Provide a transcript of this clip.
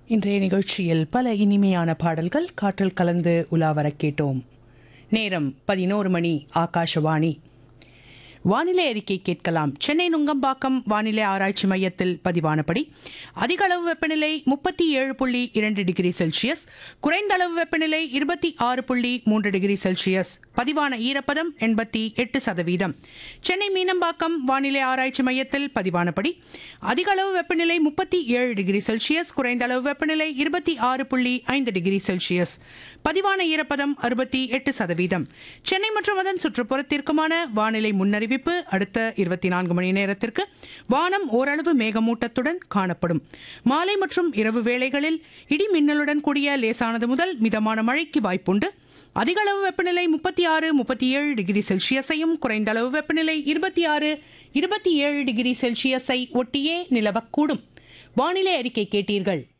இன்றைய நிகழ்ச்சியில் பல இனிமையான பாடல்கள் காற்றில் கலந்து உலாவரக் கேட்டோம் நேரம் பதினோரு மணி ஆகாஷவாணி வானிலை அறிக்கை கேட்கலாம் சென்னை நுங்கம்பாக்கம் வானிலை ஆராய்ச்சி மையத்தில் பதிவானபடி அதிக அளவு வெப்பநிலை முப்பத்தி ஏழு புள்ளி இரண்டு டிகிரி செல்சியஸ் குறைந்த அளவு வெப்பநிலை இருபத்தி ஆறு புள்ளி மூன்று டிகிரி செல்சியஸ் பதிவான ஈரப்பதம் எண்பத்தி எட்டு சதவீதம் சென்னை மீனம்பாக்கம் வானிலை ஆராய்ச்சி மையத்தில் பதிவானபடி அதிக அளவு வெப்பநிலை முப்பத்தி ஏழு டிகிரி செல்சியஸ் குறைந்த அளவு வெப்பநிலை இருபத்தி ஆறு புள்ளி ஐந்து டிகிரி செல்சியஸ் பதிவான ஈரப்பதம் அறுபத்தி எட்டு சதவீதம் சென்னை மற்றும் அதன் சுற்றுப்புறத்திற்குமான வானிலை முன்னறிவிப்பு அடுத்த இருபத்தி நான்கு மணி நேரத்திற்கு வானம் ஓரளவு மேகமூட்டத்துடன் காணப்படும் மாலை மற்றும் இரவு வேளைகளில் இடி மின்னலுடன் கூடிய லேசானது முதல் மிதமான மழைக்கு வாய்ப்புண்டு அதிக அளவு வெப்பநிலை முப்பத்தி ஆறு முப்பத்தி ஏழு டிகிரி செல்சியஸையும் குறைந்த அளவு வெப்பநிலை இருபத்தி ஆறு இருபத்தி ஏழு டிகிரி செல்சியஸை ஒட்டியே நிலவக்கூடும் வானிலை அறிக்கை கேட்டீர்கள்